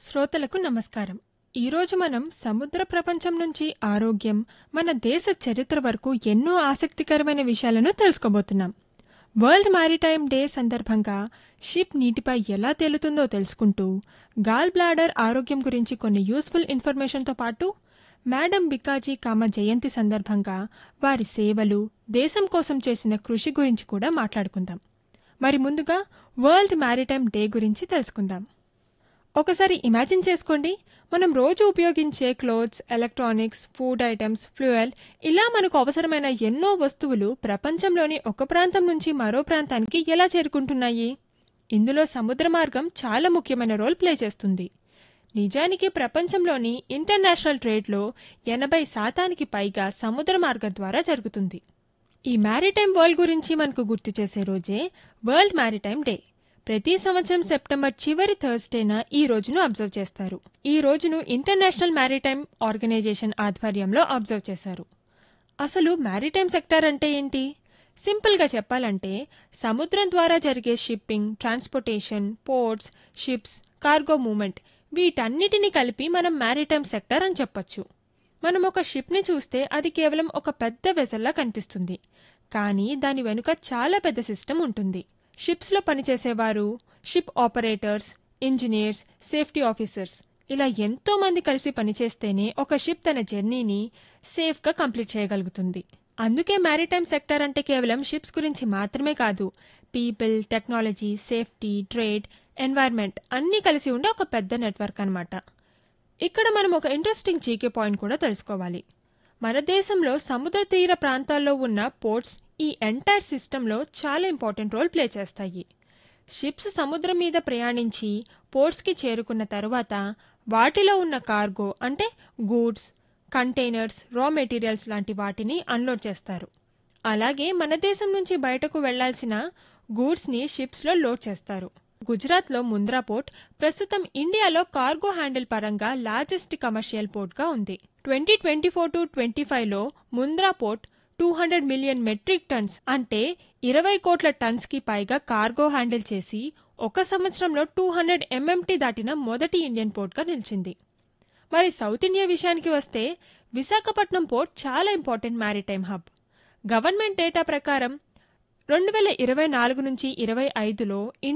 శ్రోతలకు నమస్కారం ఈరోజు మనం సముద్ర ప్రపంచం నుంచి ఆరోగ్యం మన దేశ చరిత్ర వరకు ఎన్నో ఆసక్తికరమైన విషయాలను తెలుసుకోబోతున్నాం వరల్డ్ మారిటైమ్ డే సందర్భంగా షిప్ నీటిపై ఎలా తేలుతుందో తెలుసుకుంటూ గాల్ బ్లాడర్ ఆరోగ్యం గురించి కొన్ని యూస్ఫుల్ ఇన్ఫర్మేషన్తో పాటు మేడం బికాజీ కామ జయంతి సందర్భంగా వారి సేవలు దేశం కోసం చేసిన కృషి గురించి కూడా మాట్లాడుకుందాం మరి ముందుగా వరల్డ్ మ్యారిటైమ్ డే గురించి తెలుసుకుందాం ఒకసారి ఇమాజిన్ చేసుకోండి మనం రోజు ఉపయోగించే clothes electronics food items fuel ఇలా మనకు అవసరమైన ఎన్నో వస్తువులు ప్రపంచంలోని ఒక ప్రాంతం నుంచి మరో ప్రాంతానికి ఎలా చేరుకుంటున్నాయి ఇందులో సముద్ర మార్గం చాలా ముఖ్యమైన రోల్ ప్లే చేస్తుంది నిజానికి ప్రపంచంలోని ఇంటర్నేషనల్ ట్రేడ్లో ఎనభై శాతానికి పైగా సముద్ర మార్గం ద్వారా జరుగుతుంది ఈ మ్యారిటైమ్ వరల్డ్ గురించి మనకు గుర్తు చేసే రోజే వరల్డ్ మ్యారిటైమ్ డే ప్రతి సంవత్సరం సెప్టెంబర్ చివరి థర్స్డేన ఈ రోజును అబ్జర్వ్ చేస్తారు ఈ రోజును ఇంటర్నేషనల్ మ్యారిటైమ్ ఆర్గనైజేషన్ ఆధ్వర్యంలో అబ్జర్వ్ చేశారు అసలు మ్యారిటైమ్ సెక్టార్ అంటే ఏంటి సింపుల్గా చెప్పాలంటే సముద్రం ద్వారా జరిగే shipping transportation ports ships cargo movement వీటన్నిటిని కలిపి మనం మ్యారిటైమ్ సెక్టర్ అని చెప్పొచ్చు మనం ఒక షిప్ని చూస్తే అది కేవలం ఒక పెద్ద వెసల్లా కనిపిస్తుంది కానీ దాని వెనుక చాలా పెద్ద సిస్టమ్ ఉంటుంది షిప్స్లో పనిచేసేవారు ship operators engineers safety officers ఇలా ఎంతో మంది కలిసి పనిచేస్తేనే ఒక షిప్ తన జర్నీని సేఫ్గా కంప్లీట్ చేయగలుగుతుంది అందుకే మ్యారిటైమ్ సెక్టర్ అంటే కేవలం షిప్స్ గురించి మాత్రమే కాదు people technology safety trade environment అన్నీ కలిసి ఉండే ఒక పెద్ద నెట్వర్క్ అన్నమాట ఇక్కడ మనం ఒక ఇంట్రెస్టింగ్ జీకే పాయింట్ కూడా తెలుసుకోవాలి మన దేశంలో సముద్ర తీర ప్రాంతాల్లో ఉన్న పోర్ట్స్ ఈ ఎంటైర్ సిస్టంలో చాలా ఇంపార్టెంట్ రోల్ ప్లే చేస్తాయి షిప్స్ సముద్రం మీద ప్రయాణించి పోర్ట్స్కి చేరుకున్న తరువాత వాటిలో ఉన్న కార్గో అంటే గూడ్స్ కంటైనర్స్ రా మెటీరియల్స్ లాంటి వాటిని అన్లోడ్ చేస్తారు అలాగే మన దేశం నుంచి బయటకు వెళ్లాల్సిన గూడ్స్ని షిప్స్లో లోడ్ చేస్తారు గుజరాత్లో ముంద్రా పోర్ట్ ప్రస్తుతం ఇండియాలో కార్గో హ్యాండిల్ పరంగా లార్జెస్ట్ కమర్షియల్ పోర్ట్గా ఉంది twenty twenty four to twenty ఫైవ్లో Mundra port two hundred million metric tons అంటే ఇరవై కోట్ల టన్స్కి పైగా కార్గో హ్యాండిల్ చేసి ఒక సంవత్సరంలో టూ హండ్రెడ్ ఎంఎంటీ దాటిన మొదటి ఇండియన్ పోర్ట్గా నిలిచింది మరి సౌత్ ఇండియా విషయానికి వస్తే విశాఖపట్నం పోర్ట్ చాలా important maritime hub government data ప్రకారం రెండు వేల ఇరవై నాలుగు నుంచి ఇరవై ఐదులో